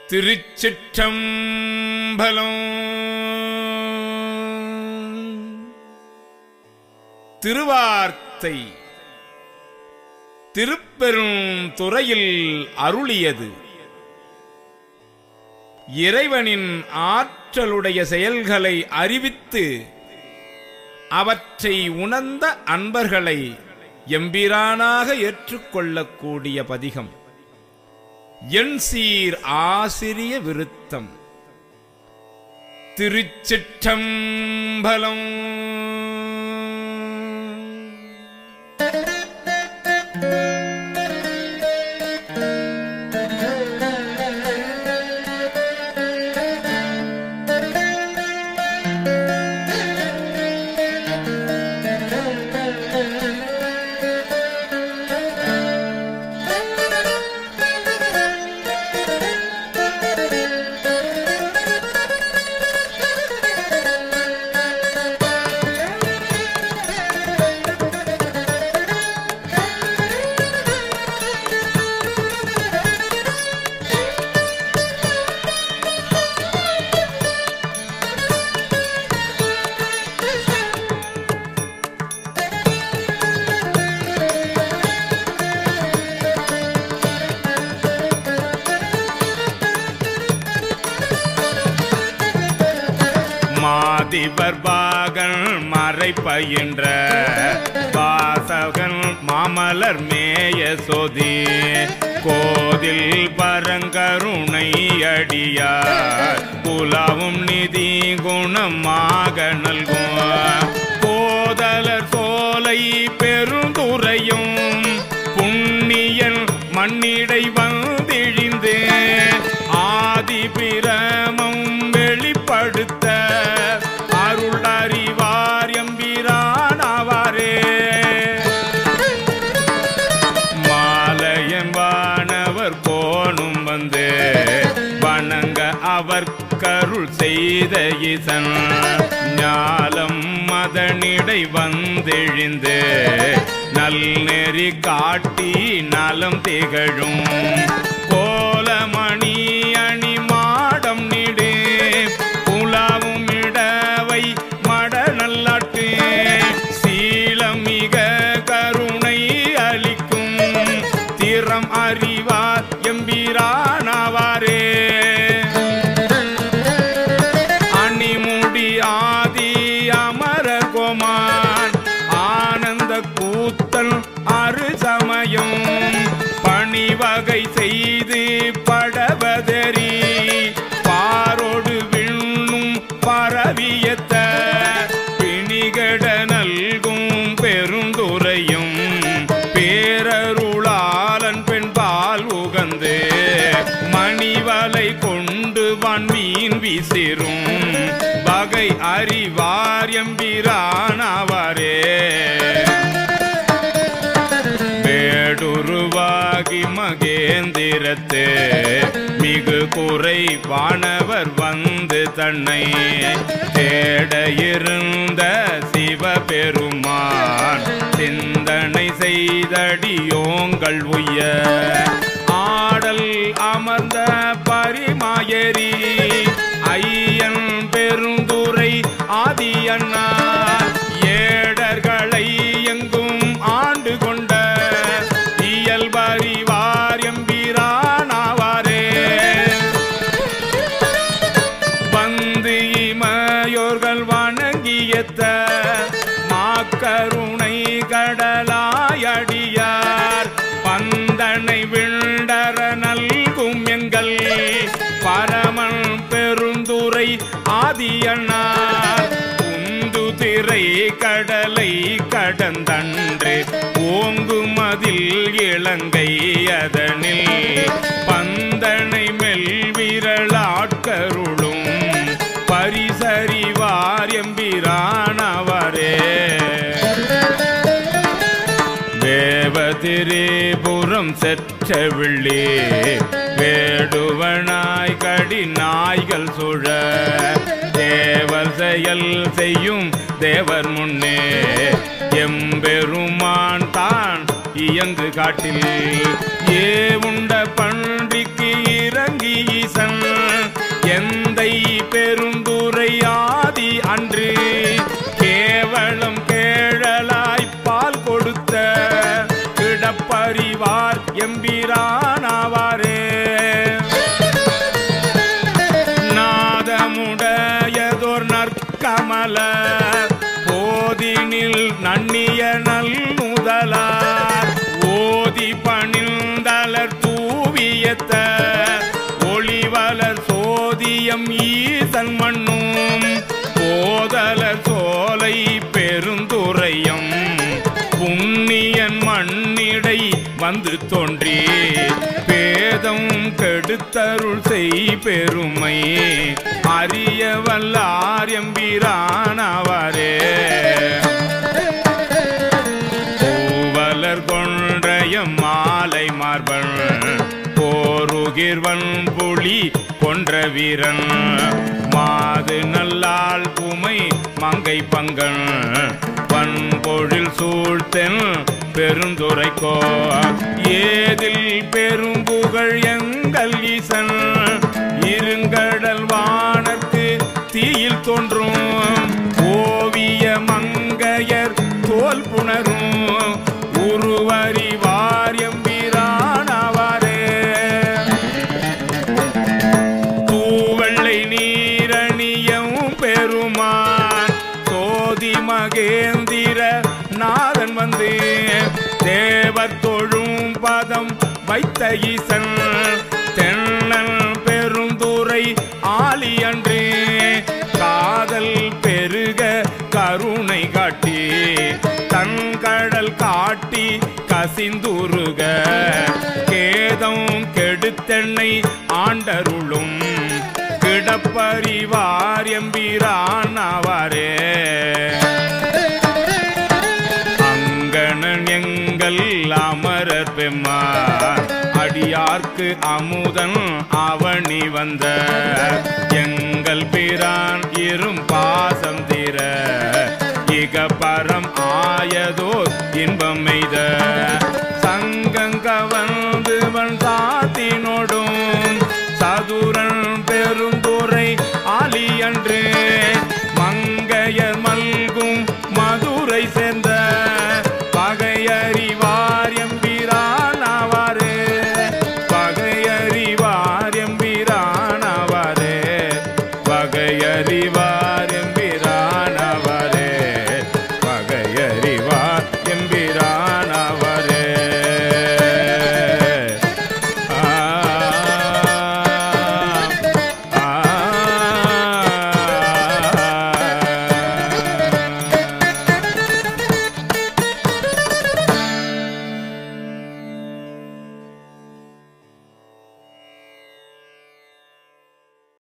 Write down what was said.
திருச்சிற்றம்பலம் திருவார்த்தை திருப்பெரும் துறையில் அருளியது இறைவனின் ஆற்றலுடைய செயல்களை அறிவித்து அவற்றை உணர்ந்த அன்பர்களை எம்பிரானாக ஏற்றுக்கொள்ளக்கூடிய பதிகம் என் சீர் ஆசிரிய விருத்தம் திருச்சிற்றம்பலம் மாதிபர் பாகன் மறை பயின்ற வாசகன் மாமலர் மேய சொதி கோதில் பரங்கருணை அடியார் புலாவும் நிதி குணமாக நல்கும் போதலர் சோலை பெருந்துரையும் புண்ணியன் மண்ணிடை வந்திழிந்து ஆதி பிரமம் வெளிப்படுத்த அருள் அறிவார் எம்பிரானவரே மாலையன் வானவர் கோணும் வந்து வணங்க அவர் கருள் செய்த இசன் ஞாலம் மதனிடை வந்தெழிந்து நல் நெறி காட்டி நலம் திகழும் கோலமணி அணி மாடம் நிடு புலாவும் இடவை மட நல்லாட்டு சீலம் மிக கருணை அளிக்கும் திறம் அறிவார் எம்பிரானவாரே அணிமுடி ஆதி அமர கோமான் ஆனந்த கூத்தன் அரு சமயம் பணிவகை செய்து படவதறி பாரோடு விண்ணும் பரவியத்த பிணிகட நல்கும் பெருந்துரையும் பேரருளாளன் பெண்பால் உகந்து மணிவலை கொண்டு வான்மீன் வீசிரும் வகை அறிவார் எம்பிரானவரே வேடுருவாகி மகேந்திரத்து மிகு குறை வானவர் வந்து தன்னை தேட இருந்த சிவபெருமான் சிந்தனை செய்தடியோங்கள் உய்ய ஆடல் அமர்ந்த பரிமாயரி ஐயன் பெருந்துரை ஆதி அண்ணா ஏடர்களை எங்கும் ஆண்டு கொண்ட இயல்பறிவார் எம்பிரானாவாரே வந்து இமையோர்கள் வணங்கியத்த மாக்கருணை கடலாயடியார் பந்தனை விண்டர நல்கும் எங்கள் பரமன் பெருந்துரை ஆதியண்ணார் உந்து திரை கடலை கடந்தன்று ஓங்கு மதில் இளங்கை அதனில் பந்தனை மெல்விரலாட்கருளும் பரிசறிவார் எம்பிரானவரே தேவதிரிபுரம் செற்ற விள்ளி வேடுவனாய் கடி நாய்கள் சுழ தேவர் செயல் செய்யும் தேவர் முன்னே எம்பெருமான் தான் இயங்கு காட்டில் ஏ உண்ட பன்றிக்கு இறங்கி ஈசன் ஆவார் எம்பிரானாவாரே நாதமுடையதோர் நற்கமல போதினில் நன்னிய நல் முதலார் ஓதி பணிந்தலர் தூவியத்த ஒளிவலர் சோதியம் ஈசன் மண்ணும் போதலர் சோலை பெருந்துரையம் புண்ணியன் மண்ணிடை வந்து தோன்றி பேதம் கெடுத்தருள் செய் பெருமை அறிய வல்லார் எம்பிரானவரே பூவலர் கொன்றையம் மாலை மார்பன் போருகிர்வன் புலி கொன்ற வீரன் மாது நல்லாள் உமை மங்கை பங்கன் பண்பொழில் சூழ்த்தென் பெருந்துரைக்கோ ஏதில் பெரும்புகழ் எங்கள் ஈசன் இருங்கடல் வானத்து தீயில் தோன்றும் ஓவிய மங்கையர் தோல் புணரும் உருவரி வாரியம் வீரானவரே தூவெள்ளை நீரணியம் பெருமான் சோதி மகேந்திர நாதன் வந்து தேவர் தொழும் பதம் வைத்த ஈசன் தென்னல் பெருந்துரை ஆலி அன்று காதல் பெருக கருணை காட்டி தன் கடல் காட்டி கசிந்துருக கேதம் கெடுத்தென்னை ஆண்டருளும் கிடப்பறிவார் எம்பிரான் ஆவாரே அங்கணன் எங்கள் அமரர் பெம்மார் அடியார்க்கு அமுதன் அவனி வந்த எங்கள் பிரான் இரும் பாசம் தீர இக பரம் ஆயதோ இன்பம் எய்த